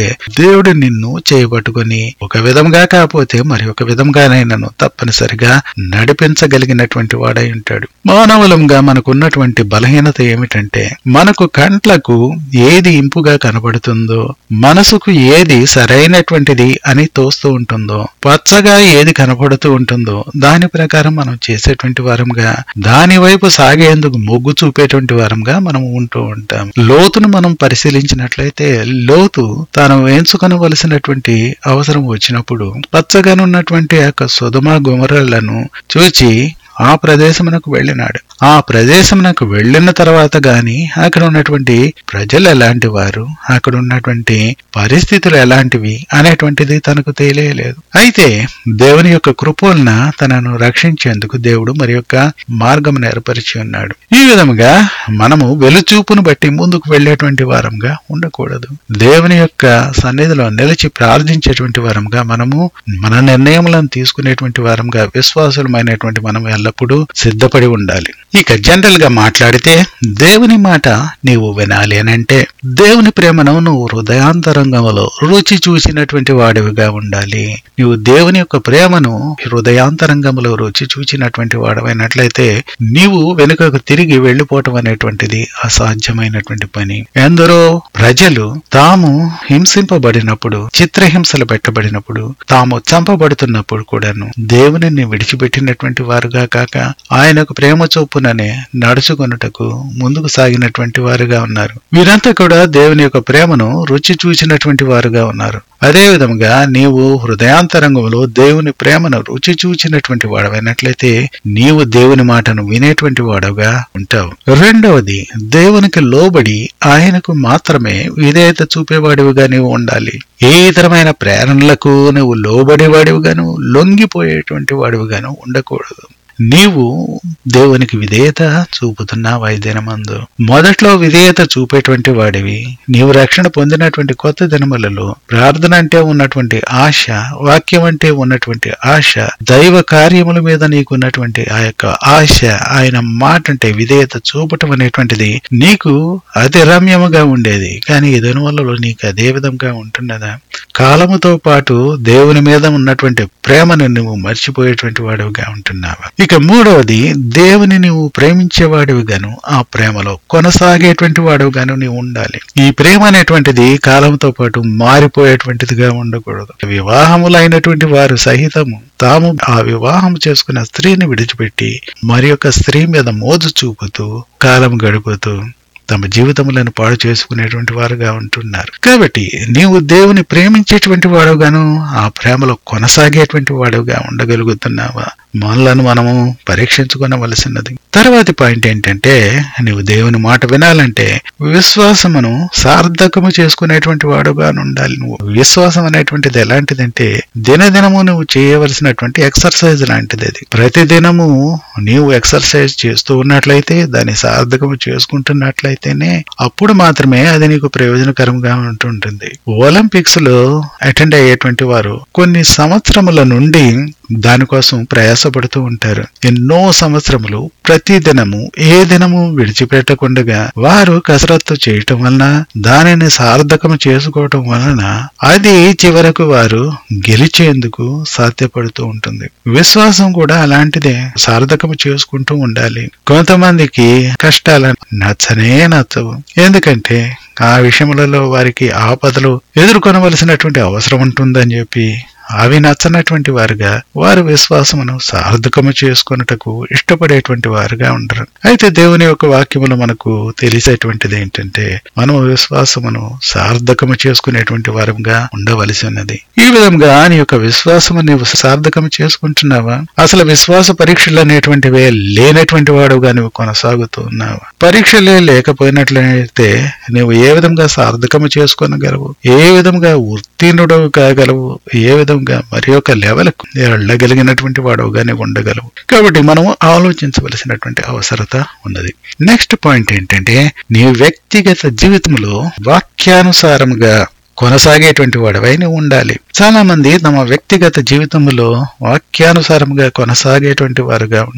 ఉన్నట్లయితే దేవుడు నిన్ను చేయబట్టుకొని ఒక విధంగా కాకపోతే మరి ఒక విధంగానైనాను తప్పనిసరిగా నడిపించగలిగినటువంటి వాడై ఉంటాడు మానవులంగా మనకున్నటువంటి బలహీనత ఏమిటంటే మనకు కంట్లకు ఏది ఇంపుగా కనబడుతుందో మనసుకు ఏది సరైనటువంటిది అని తోస్తూ ఉంటుందో పచ్చగా ఏది కనపడుతూ ఉంటుందో దాని ప్రకారం మనం చేసేటువంటి వారంగా దాని వైపు సాగేందుకు మొగ్గు చూపేటువంటి వారంగా మనం ఉంటూ ఉంటాం లోతును మనం పరిశీలించినట్లయితే లోతు తాను ఎంచుకొనవలసినటువంటి అవసరం వచ్చినప్పుడు పచ్చగానున్నటువంటి ఆ యొక్క సుధమ గుమరలను చూచి ఆ ప్రదేశమునకు వెళ్ళినాడు ఆ ప్రదేశమునకు వెళ్ళిన తర్వాత గాని అక్కడ ఉన్నటువంటి ప్రజలు ఎలాంటి వారు అక్కడ ఉన్నటువంటి పరిస్థితులు ఎలాంటివి అనేటువంటిది తనకు తెలియలేదు అయితే దేవుని యొక్క కృపలన తనను రక్షించేందుకు దేవుడు మరి యొక్క మార్గం ఏర్పరిచి ఉన్నాడు ఈ విధముగా మనము వెలుచూపును బట్టి ముందుకు వెళ్ళేటువంటి వారంగా ఉండకూడదు దేవుని యొక్క సన్నిధిలో నిలిచి ప్రార్థించేటువంటి వారంగా మనము మన నిర్ణయములను తీసుకునేటువంటి వారంగా విశ్వాసులమైనటువంటి మనం ఎల్లప్పుడూ సిద్ధపడి ఉండాలి ఇక జనరల్ గా మాట్లాడితే దేవుని మాట నీవు వినాలి అని అంటే దేవుని ప్రేమను నువ్వు హృదయాంతరంగంలో రుచి చూసినటువంటి వాడివిగా ఉండాలి నీవు దేవుని యొక్క ప్రేమను హృదయాంతరంగంలో రుచి చూచినటువంటి వాడవైనట్లయితే నీవు వెనుకకు తిరిగి వెళ్లిపోవటం అనేటువంటిది అసాధ్యమైనటువంటి పని ఎందరో ప్రజలు తాము హింసింపబడినప్పుడు చిత్రహింసలు పెట్టబడినప్పుడు తాము చంపబడుతున్నప్పుడు కూడాను దేవుని విడిచిపెట్టినటువంటి వారుగా కాక ఆయనకు ప్రేమ చొప్పుననే నడుచుకొనుటకు ముందుకు సాగినటువంటి వారుగా ఉన్నారు వీరంతా కూడా దేవుని యొక్క ప్రేమను రుచి చూచినటువంటి వారుగా ఉన్నారు అదే విధంగా నీవు హృదయాంతరంగంలో దేవుని ప్రేమను రుచి చూచినటువంటి వాడవైనట్లయితే నీవు దేవుని మాటను వినేటువంటి వాడవుగా ఉంటావు రెండవది దేవునికి లోబడి ఆయనకు మాత్రమే విధేయత చూపేవాడివిగా నీవు ఉండాలి ఏ ఇతరమైన ప్రేరణలకు నువ్వు లోబడేవాడివిగాను లొంగిపోయేటువంటి వాడివిగాను ఉండకూడదు నీవు దేవునికి విధేయత చూపుతున్నావు ఐదు దినమందు మొదట్లో విధేయత చూపేటువంటి వాడివి నీవు రక్షణ పొందినటువంటి కొత్త దినములలో ప్రార్థన అంటే ఉన్నటువంటి ఆశ వాక్యం అంటే ఉన్నటువంటి ఆశ దైవ కార్యముల మీద నీకు ఉన్నటువంటి ఆ యొక్క ఆశ ఆయన మాట అంటే విధేయత చూపటం అనేటువంటిది నీకు అతి రమ్యముగా ఉండేది కానీ ఈ దినములలో నీకు అదే విధంగా ఉంటున్నదా కాలముతో పాటు దేవుని మీద ఉన్నటువంటి ప్రేమను నువ్వు మర్చిపోయేటువంటి వాడివిగా ఉంటున్నావా ఇక మూడవది దేవుని నువ్వు ప్రేమించేవాడివిగాను ఆ ప్రేమలో కొనసాగేటువంటి వాడివిగాను నీవు ఉండాలి ఈ ప్రేమ అనేటువంటిది కాలంతో పాటు మారిపోయేటువంటిదిగా ఉండకూడదు వివాహములైనటువంటి వారు సహితము తాము ఆ వివాహం చేసుకున్న స్త్రీని విడిచిపెట్టి మరి యొక్క స్త్రీ మీద మోజు చూపుతూ కాలం గడుపుతూ తమ జీవితములను పాడు చేసుకునేటువంటి వారుగా ఉంటున్నారు కాబట్టి నీవు దేవుని ప్రేమించేటువంటి వాడుగాను ఆ ప్రేమలో కొనసాగేటువంటి వాడుగా ఉండగలుగుతున్నావా మనలను మనము పరీక్షించుకోవలసినది తర్వాతి పాయింట్ ఏంటంటే నీవు దేవుని మాట వినాలంటే విశ్వాసమును సార్థకము చేసుకునేటువంటి వాడుగా ఉండాలి నువ్వు విశ్వాసం అనేటువంటిది ఎలాంటిదంటే దినదినము నువ్వు చేయవలసినటువంటి ఎక్సర్సైజ్ లాంటిది అది ప్రతి దినము నీవు ఎక్సర్సైజ్ చేస్తూ ఉన్నట్లయితే దాన్ని సార్థకము చేసుకుంటున్నట్లయితేనే అప్పుడు మాత్రమే అది నీకు ప్రయోజనకరంగా ఉంటుంటుంది ఒలింపిక్స్ లో అటెండ్ అయ్యేటువంటి వారు కొన్ని సంవత్సరముల నుండి దానికోసం ప్రయాసపడుతూ ఉంటారు ఎన్నో సంవత్సరములు ప్రతి దినము ఏ దినము విడిచిపెట్టకుండా వారు కసరత్తు చేయటం వలన దానిని సార్థకం చేసుకోవటం వలన అది చివరకు వారు గెలిచేందుకు సాధ్యపడుతూ ఉంటుంది విశ్వాసం కూడా అలాంటిదే సార్థకం చేసుకుంటూ ఉండాలి కొంతమందికి కష్టాలు నచ్చనే నచ్చవు ఎందుకంటే ఆ విషయములలో వారికి ఆపదలు ఎదుర్కొనవలసినటువంటి అవసరం ఉంటుందని చెప్పి అవి నచ్చనటువంటి వారుగా వారు విశ్వాసమును సార్థకము చేసుకొనుటకు ఇష్టపడేటువంటి వారుగా ఉండరు అయితే దేవుని యొక్క వాక్యములు మనకు తెలిసేటువంటిది ఏంటంటే మనము విశ్వాసమును సార్థకము చేసుకునేటువంటి వారుగా ఉండవలసి ఉన్నది ఈ విధంగా నీ యొక్క విశ్వాసము నీవు సార్థకము చేసుకుంటున్నావా అసలు విశ్వాస పరీక్షలు అనేటువంటివే లేనటువంటి వాడుగా నువ్వు కొనసాగుతూ ఉన్నావా పరీక్షలే లేకపోయినట్లయితే నువ్వు ఏ విధంగా సార్థకము చేసుకోనగలవు ఏ విధంగా ఉత్తీర్ణుడు కాగలవు ఏ విధంగా మరి ఒక లెవెల్కు వెళ్ళగలిగినటువంటి వాడుగానే ఉండగలవు కాబట్టి మనం ఆలోచించవలసినటువంటి అవసరత ఉన్నది నెక్స్ట్ పాయింట్ ఏంటంటే నీ వ్యక్తిగత జీవితంలో వాక్యానుసారముగా కొనసాగేటువంటి వాడవై నువ్వు ఉండాలి చాలా మంది తమ వ్యక్తిగత జీవితంలో వాక్యానుసారంగా కొనసాగేటువంటి వారుగా ఉండరు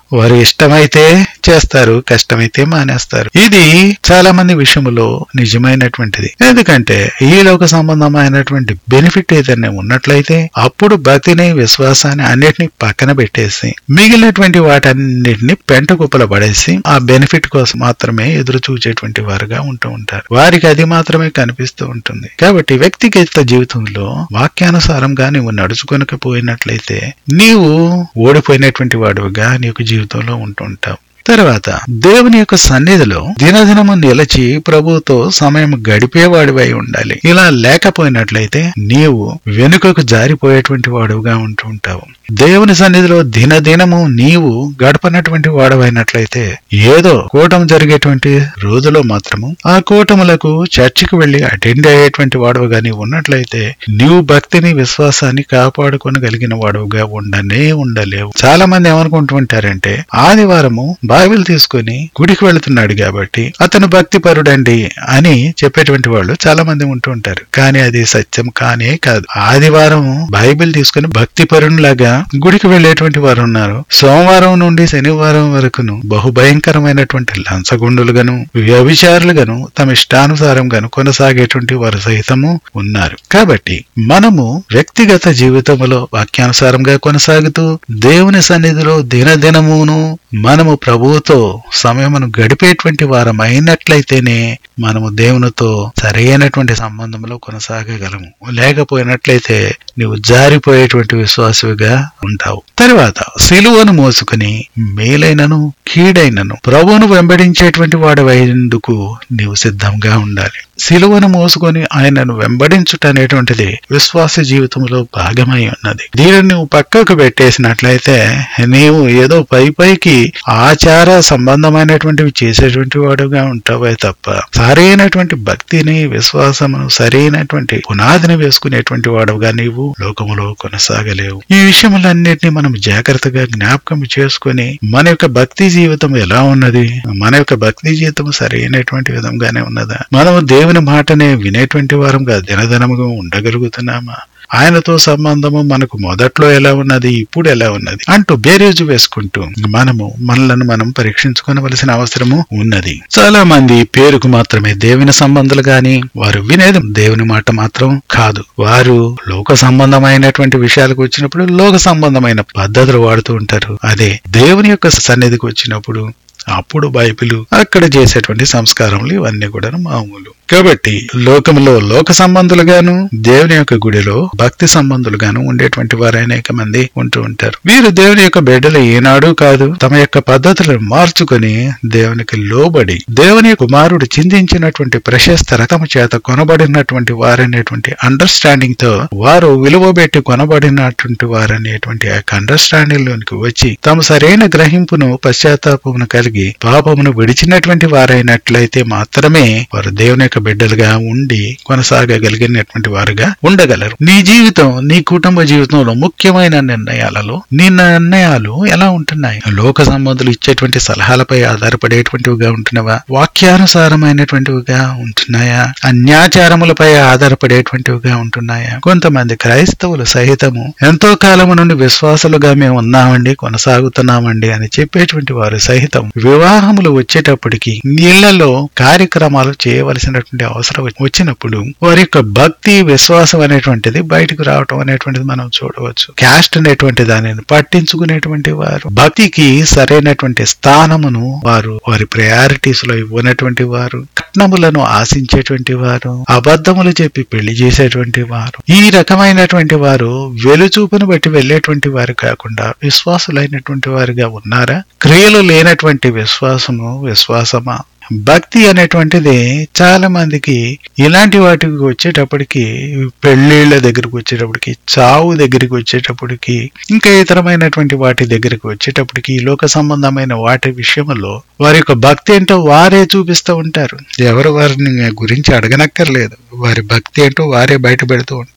వారు ఇష్టమైతే చేస్తారు కష్టమైతే మానేస్తారు ఇది చాలా మంది విషయంలో నిజమైనటువంటిది ఎందుకంటే ఈ లోక సంబంధమైనటువంటి బెనిఫిట్ ఏదైనా ఉన్నట్లయితే అప్పుడు భక్తిని విశ్వాసాన్ని అన్నిటిని పక్కన పెట్టేసి మిగిలినటువంటి వాటన్నిటిని పెంట కుప్పల పడేసి ఆ బెనిఫిట్ కోసం మాత్రమే ఎదురు చూచేటువంటి వారుగా ఉంటూ ఉంటారు వారికి అది మాత్రమే కనిపిస్తూ ఉంటుంది కాబట్టి వ్యక్తిగత జీవితంలో వాక్యానుసారంగా నీవు నడుచుకొనకపోయినట్లయితే నీవు ఓడిపోయినటువంటి వాడుగా నీకు జీవితంలో ఉంటుంటావు తర్వాత దేవుని యొక్క సన్నిధిలో దినదినము నిలిచి ప్రభువుతో సమయం గడిపేవాడివై ఉండాలి ఇలా లేకపోయినట్లయితే నీవు వెనుకకు జారిపోయేటువంటి వాడుగా ఉంటూ ఉంటావు దేవుని సన్నిధిలో దినదినము నీవు గడపనటువంటి వాడవైనట్లయితే ఏదో కూటం జరిగేటువంటి రోజులో మాత్రము ఆ కూటములకు చర్చికి వెళ్లి అటెండ్ అయ్యేటువంటి వాడుగా నీవు ఉన్నట్లయితే నీవు భక్తిని విశ్వాసాన్ని కాపాడుకోగలిగిన వాడుగా ఉండనే ఉండలేవు చాలా మంది ఏమనుకుంటూ ఉంటారంటే ఆదివారము బైబిల్ తీసుకుని గుడికి వెళుతున్నాడు కాబట్టి అతను భక్తి పరుడండి అని చెప్పేటువంటి వాళ్ళు చాలా మంది ఉంటూ ఉంటారు కానీ అది సత్యం కానే కాదు ఆదివారం బైబిల్ తీసుకుని భక్తి పరునిలాగా గుడికి వెళ్లేటువంటి వారు ఉన్నారు సోమవారం నుండి శనివారం వరకును బహుభయంకరమైనటువంటి లంచగుండులుగాను వ్యభిచారులుగాను తమ ఇష్టానుసారంగాను కొనసాగేటువంటి వారు సహితము ఉన్నారు కాబట్టి మనము వ్యక్తిగత జీవితంలో వాక్యానుసారంగా కొనసాగుతూ దేవుని సన్నిధిలో దినదినమును మనము ప్రభువుతో సమయమును గడిపేటువంటి వారం అయినట్లయితేనే మనము దేవునితో సరైనటువంటి సంబంధంలో కొనసాగగలము లేకపోయినట్లయితే నువ్వు జారిపోయేటువంటి విశ్వాసవిగా ఉంటావు తర్వాత సిలువను మోసుకుని మేలైనను కీడైనను ప్రభువును వెంబడించేటువంటి వాడవైందుకు నీవు సిద్ధంగా ఉండాలి సిలువను మోసుకొని ఆయనను వెంబడించుట అనేటువంటిది విశ్వాస జీవితంలో భాగమై ఉన్నది దీనిని నువ్వు పక్కకు పెట్టేసినట్లయితే నీవు ఏదో పై పైకి ఆచార సంబంధమైనటువంటివి చేసేటువంటి వాడుగా ఉంటావే తప్ప సరైనటువంటి భక్తిని విశ్వాసమును సరైనటువంటి పునాదిని వేసుకునేటువంటి వాడుగా నీవు లోకములో కొనసాగలేవు ఈ విషయములన్నిటిని మనం జాగ్రత్తగా జ్ఞాపకం చేసుకుని మన యొక్క భక్తి జీవితం ఎలా ఉన్నది మన యొక్క భక్తి జీవితం సరైనటువంటి విధంగానే ఉన్నదా మనము దేవుని మాటనే వినేటువంటి వారంగా దినదినముగా ఉండగలుగుతున్నామా ఆయనతో సంబంధము మనకు మొదట్లో ఎలా ఉన్నది ఇప్పుడు ఎలా ఉన్నది అంటూ బేరేజు వేసుకుంటూ మనము మనలను మనం పరీక్షించుకోవలసిన అవసరము ఉన్నది చాలా మంది పేరుకు మాత్రమే దేవుని సంబంధాలు గాని వారు వినేది దేవుని మాట మాత్రం కాదు వారు లోక సంబంధమైనటువంటి విషయాలకు వచ్చినప్పుడు లోక సంబంధమైన పద్ధతులు వాడుతూ ఉంటారు అదే దేవుని యొక్క సన్నిధికి వచ్చినప్పుడు అప్పుడు బైబిల్ అక్కడ చేసేటువంటి సంస్కారములు ఇవన్నీ కూడా మామూలు కాబట్టి లోకంలో లోక సంబంధులుగాను దేవుని యొక్క గుడిలో భక్తి సంబంధులుగాను ఉండేటువంటి వారు అనేక మంది ఉంటూ ఉంటారు వీరు దేవుని యొక్క బిడ్డలు ఏనాడు కాదు తమ యొక్క పద్ధతులను మార్చుకొని దేవునికి లోబడి దేవుని కుమారుడు చిందించినటువంటి ప్రశస్త రకము చేత కొనబడినటువంటి వారనేటువంటి అండర్స్టాండింగ్ తో వారు విలువ పెట్టి కొనబడినటువంటి వారనేటువంటి ఆ యొక్క అండర్స్టాండింగ్ లోనికి వచ్చి తమ సరైన గ్రహింపును పశ్చాత్తాపమును కలిగి పాపమును విడిచినటువంటి వారైనట్లయితే మాత్రమే వారు దేవుని యొక్క బిడ్డలుగా ఉండి కొనసాగగలిగినటువంటి వారుగా ఉండగలరు నీ జీవితం నీ కుటుంబ జీవితంలో ముఖ్యమైన నిర్ణయాలలో నీ నిర్ణయాలు ఎలా ఉంటున్నాయి లోక సంబంధులు ఇచ్చేటువంటి సలహాలపై ఆధారపడేటువంటివిగా ఉంటున్నావా వాక్యానుసారమైనటువంటివిగా ఉంటున్నాయా అన్యాచారములపై ఆధారపడేటువంటివిగా ఉంటున్నాయా కొంతమంది క్రైస్తవులు సహితము ఎంతో కాలము నుండి విశ్వాసులుగా మేము ఉన్నామండి కొనసాగుతున్నామండి అని చెప్పేటువంటి వారు సహితం వివాహములు వచ్చేటప్పటికి ఇళ్లలో కార్యక్రమాలు చేయవలసినటువంటి అవసరం వచ్చినప్పుడు వారి యొక్క భక్తి విశ్వాసం అనేటువంటిది బయటకు రావటం అనేటువంటిది మనం చూడవచ్చు క్యాస్ట్ అనేటువంటి దానిని పట్టించుకునేటువంటి వారు భక్తికి సరైనటువంటి స్థానమును వారు వారి ప్రయారిటీస్ లో ఇవ్వనటువంటి వారు కట్నములను ఆశించేటువంటి వారు అబద్ధములు చెప్పి పెళ్లి చేసేటువంటి వారు ఈ రకమైనటువంటి వారు వెలుచూపును బట్టి వెళ్ళేటువంటి వారు కాకుండా విశ్వాసులైనటువంటి వారుగా ఉన్నారా క్రియలు లేనటువంటి విశ్వాసము విశ్వాసమా భక్తి అనేటువంటిది చాలా మందికి ఇలాంటి వాటికి వచ్చేటప్పటికి పెళ్లిళ్ళ దగ్గరికి వచ్చేటప్పటికి చావు దగ్గరికి వచ్చేటప్పటికి ఇంకా ఇతరమైనటువంటి వాటి దగ్గరికి వచ్చేటప్పటికి ఈ లోక సంబంధమైన వాటి విషయంలో వారి యొక్క భక్తి ఏంటో వారే చూపిస్తూ ఉంటారు ఎవరు వారిని గురించి అడగనక్కర్లేదు వారి భక్తి ఏంటో వారే బయట పెడుతూ ఉంటారు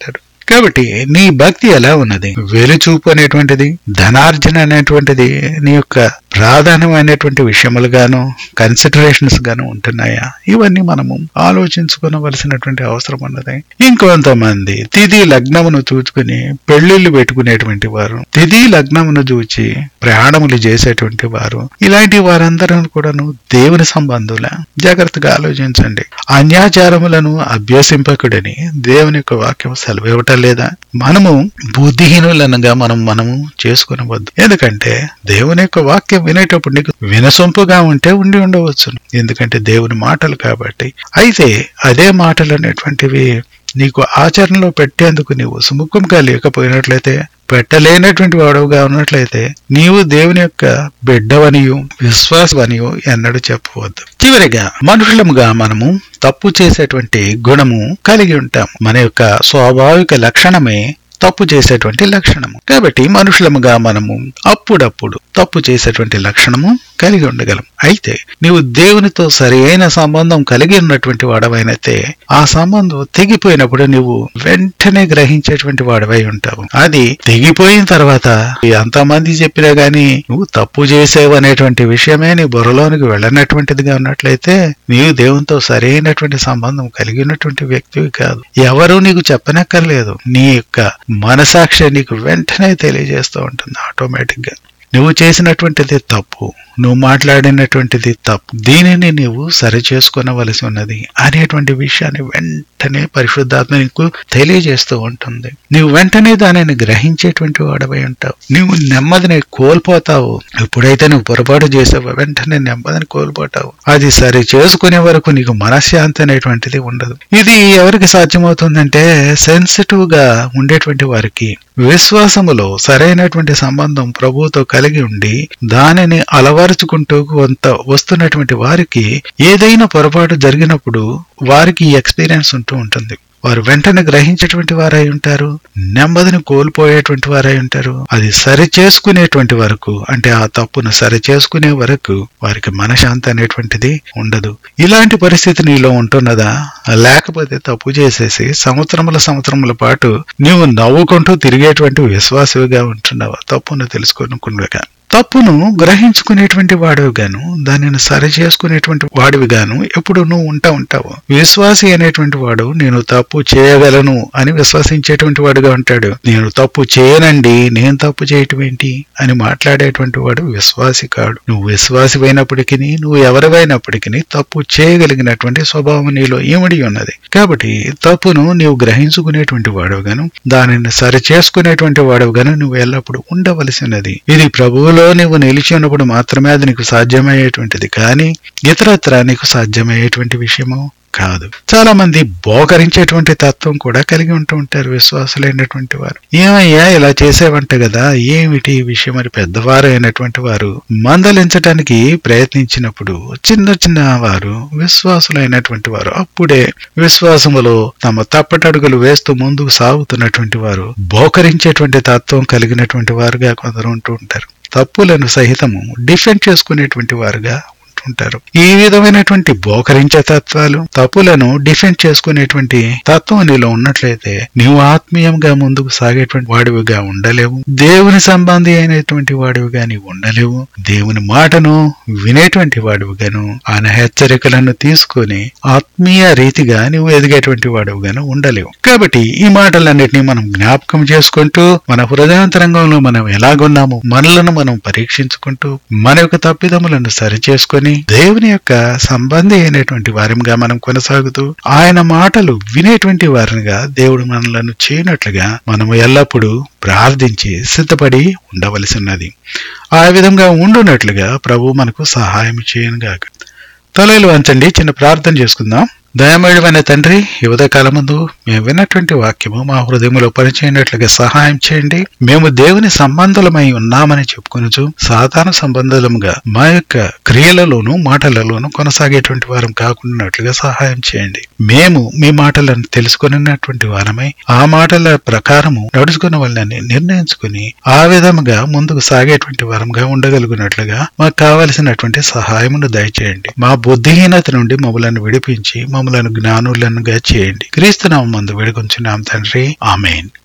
కాబట్టి నీ భక్తి ఎలా ఉన్నది వెలుచూపు అనేటువంటిది ధనార్జన అనేటువంటిది నీ యొక్క ప్రాధాన్యమైనటువంటి విషయములుగాను కన్సిడరేషన్స్ గాను ఉంటున్నాయా ఇవన్నీ మనము ఆలోచించుకోవలసినటువంటి అవసరం ఉన్నది ఇంకొంతమంది తిథి లగ్నమును చూచుకుని పెళ్లిళ్లు పెట్టుకునేటువంటి వారు తిథి లగ్నమును చూచి ప్రయాణములు చేసేటువంటి వారు ఇలాంటి వారందరూ కూడాను దేవుని సంబంధుల జాగ్రత్తగా ఆలోచించండి అన్యాచారములను అభ్యసింపకుడని దేవుని యొక్క వాక్యం సెలవివ్వటం లేదా మనము బుద్ధిహీనులనగా మనం మనము చేసుకునవద్దు ఎందుకంటే దేవుని యొక్క వాక్యం వినేటప్పుడు నీకు వినసొంపుగా ఉంటే ఉండి ఉండవచ్చు ఎందుకంటే దేవుని మాటలు కాబట్టి అయితే అదే మాటలు అనేటువంటివి నీకు ఆచరణలో పెట్టేందుకు నీవు సుముఖంగా లేకపోయినట్లయితే పెట్టలేనటువంటి వాడవుగా ఉన్నట్లయితే నీవు దేవుని యొక్క బిడ్డవనియు విశ్వాసవనియు ఎన్నడూ చెప్పవద్దు చివరిగా మనుషులముగా మనము తప్పు చేసేటువంటి గుణము కలిగి ఉంటాం మన యొక్క స్వాభావిక లక్షణమే తప్పు చేసేటువంటి లక్షణము కాబట్టి మనుషులముగా మనము అప్పుడప్పుడు తప్పు చేసేటువంటి లక్షణము కలిగి ఉండగలం అయితే నీవు దేవునితో సరైన సంబంధం కలిగి ఉన్నటువంటి వాడవైనైతే ఆ సంబంధం తెగిపోయినప్పుడు నువ్వు వెంటనే గ్రహించేటువంటి వాడవై ఉంటావు అది తెగిపోయిన తర్వాత ఎంతమంది చెప్పినా గాని నువ్వు తప్పు చేసేవు అనేటువంటి విషయమే నీ బుర్రలోనికి వెళ్ళనటువంటిదిగా ఉన్నట్లయితే నీవు దేవునితో సరైనటువంటి సంబంధం కలిగి ఉన్నటువంటి వ్యక్తివి కాదు ఎవరు నీకు చెప్పనక్కర్లేదు నీ యొక్క మనసాక్షి నీకు వెంటనే తెలియజేస్తూ ఉంటుంది ఆటోమేటిక్ గా నువ్వు చేసినటువంటిది తప్పు నువ్వు మాట్లాడినటువంటిది తప్పు దీనిని నీవు సరి చేసుకునవలసి ఉన్నది అనేటువంటి విషయాన్ని వెంటనే పరిశుద్ధాత్మ నీకు తెలియజేస్తూ ఉంటుంది నువ్వు వెంటనే దానిని గ్రహించేటువంటి వాడవై ఉంటావు నువ్వు నెమ్మదిని కోల్పోతావు ఎప్పుడైతే నువ్వు పొరపాటు చేసావో వెంటనే నెమ్మదిని కోల్పోతావు అది సరి చేసుకునే వరకు నీకు మనశ్శాంతి అనేటువంటిది ఉండదు ఇది ఎవరికి సాధ్యమవుతుందంటే సెన్సిటివ్ గా ఉండేటువంటి వారికి విశ్వాసములో సరైనటువంటి సంబంధం ప్రభువుతో కలిగి ఉండి దానిని అలవరుచుకుంటూ కొంత వస్తున్నటువంటి వారికి ఏదైనా పొరపాటు జరిగినప్పుడు వారికి ఈ ఎక్స్పీరియన్స్ ఉంటూ ఉంటుంది వారు వెంటనే గ్రహించేటువంటి వారై ఉంటారు నెమ్మదిని కోల్పోయేటువంటి వారై ఉంటారు అది సరి చేసుకునేటువంటి వరకు అంటే ఆ తప్పును సరి చేసుకునే వరకు వారికి మనశాంతి అనేటువంటిది ఉండదు ఇలాంటి పరిస్థితి నీలో ఉంటున్నదా లేకపోతే తప్పు చేసేసి సంవత్సరముల సంవత్సరముల పాటు నీవు నవ్వుకుంటూ తిరిగేటువంటి విశ్వాసవిగా ఉంటున్నావా తప్పును తెలుసుకోనుకున్నాగా తప్పును గ్రహించుకునేటువంటి వాడివిగాను దానిని సరి చేసుకునేటువంటి వాడివిగాను ఎప్పుడు నువ్వు ఉంటా ఉంటావు విశ్వాసి అనేటువంటి వాడు నేను తప్పు చేయగలను అని విశ్వసించేటువంటి వాడుగా ఉంటాడు నేను తప్పు చేయనండి నేను తప్పు చేయటం ఏంటి అని మాట్లాడేటువంటి వాడు విశ్వాసి కాడు నువ్వు విశ్వాసి అయినప్పటికీ నువ్వు ఎవరివైనప్పటికీ తప్పు చేయగలిగినటువంటి స్వభావం నీలో ఏమిడి ఉన్నది కాబట్టి తప్పును నీవు గ్రహించుకునేటువంటి వాడుగాను దానిని సరి చేసుకునేటువంటి వాడుగాను నువ్వు ఎల్లప్పుడూ ఉండవలసినది ఇది ప్రభువులో నీవు నిలిచి ఉన్నప్పుడు మాత్రమే అది నీకు సాధ్యమయ్యేటువంటిది కానీ ఇతరత్ర నీకు సాధ్యమయ్యేటువంటి విషయము కాదు చాలా మంది బోకరించేటువంటి తత్వం కూడా కలిగి ఉంటూ ఉంటారు విశ్వాసులైనటువంటి వారు ఏమయ్యా ఇలా చేసేవంట కదా ఏమిటి ఈ విషయం మరి పెద్దవారు అయినటువంటి వారు మందలించటానికి ప్రయత్నించినప్పుడు చిన్న చిన్న వారు విశ్వాసులైనటువంటి వారు అప్పుడే విశ్వాసములో తమ తప్పటడుగులు వేస్తూ ముందుకు సాగుతున్నటువంటి వారు బోకరించేటువంటి తత్వం కలిగినటువంటి వారుగా కొందరు ఉంటూ ఉంటారు తప్పులను సహితము డిఫెండ్ చేసుకునేటువంటి వారుగా ఉంటుంటారు ఈ విధమైనటువంటి బోకరించే తత్వాలు తప్పులను డిఫెండ్ చేసుకునేటువంటి తత్వం నీలో ఉన్నట్లయితే నీవు ఆత్మీయంగా ముందుకు సాగేటువంటి వాడివిగా ఉండలేవు దేవుని సంబంధి అయినటువంటి వాడివిగా నీవు ఉండలేవు దేవుని మాటను వినేటువంటి వాడివిగాను ఆయన హెచ్చరికలను తీసుకొని ఆత్మీయ రీతిగా నువ్వు ఎదిగేటువంటి వాడివిగాను ఉండలేవు కాబట్టి ఈ మాటలన్నిటినీ మనం జ్ఞాపకం చేసుకుంటూ మన హృదయాంతరంగంలో మనం ఎలాగున్నాము మనలను మనం పరీక్షించుకుంటూ మన యొక్క తప్పిదములను సరిచేసుకొని దేవుని యొక్క సంబంధి అయినటువంటి వారిగా మనం కొనసాగుతూ ఆయన మాటలు వినేటువంటి వారిగా దేవుడు మనలను చేయనట్లుగా మనము ఎల్లప్పుడూ ప్రార్థించి సిద్ధపడి ఉండవలసినది ఆ విధంగా ఉండునట్లుగా ప్రభు మనకు సహాయం చేయనుగాక తలలు వంచండి చిన్న ప్రార్థన చేసుకుందాం దయమేడమైన తండ్రి యువత ముందు మేము విన్నటువంటి వాక్యము మా హృదయంలో పనిచేయనట్లుగా సహాయం చేయండి మేము దేవుని సంబంధులమై ఉన్నామని చెప్పుకొనుచు సాధారణ సంబంధులముగా మా యొక్క క్రియలలోను మాటలలోను కొనసాగేటువంటి వారం కాకుండాట్లుగా సహాయం చేయండి మేము మీ మాటలను తెలుసుకున్నటువంటి వారమై ఆ మాటల ప్రకారము నడుచుకున్న వాళ్ళని నిర్ణయించుకుని ఆ విధముగా ముందుకు సాగేటువంటి వారంగా ఉండగలుగునట్లుగా మాకు కావలసినటువంటి సహాయమును దయచేయండి మా బుద్ధిహీనత నుండి మమ్మలను విడిపించి మమ్మలను జ్ఞానులనుగా చేయండి క్రీస్తునామందు వేడుకొంచున్నాం తండ్రి ఆమెన్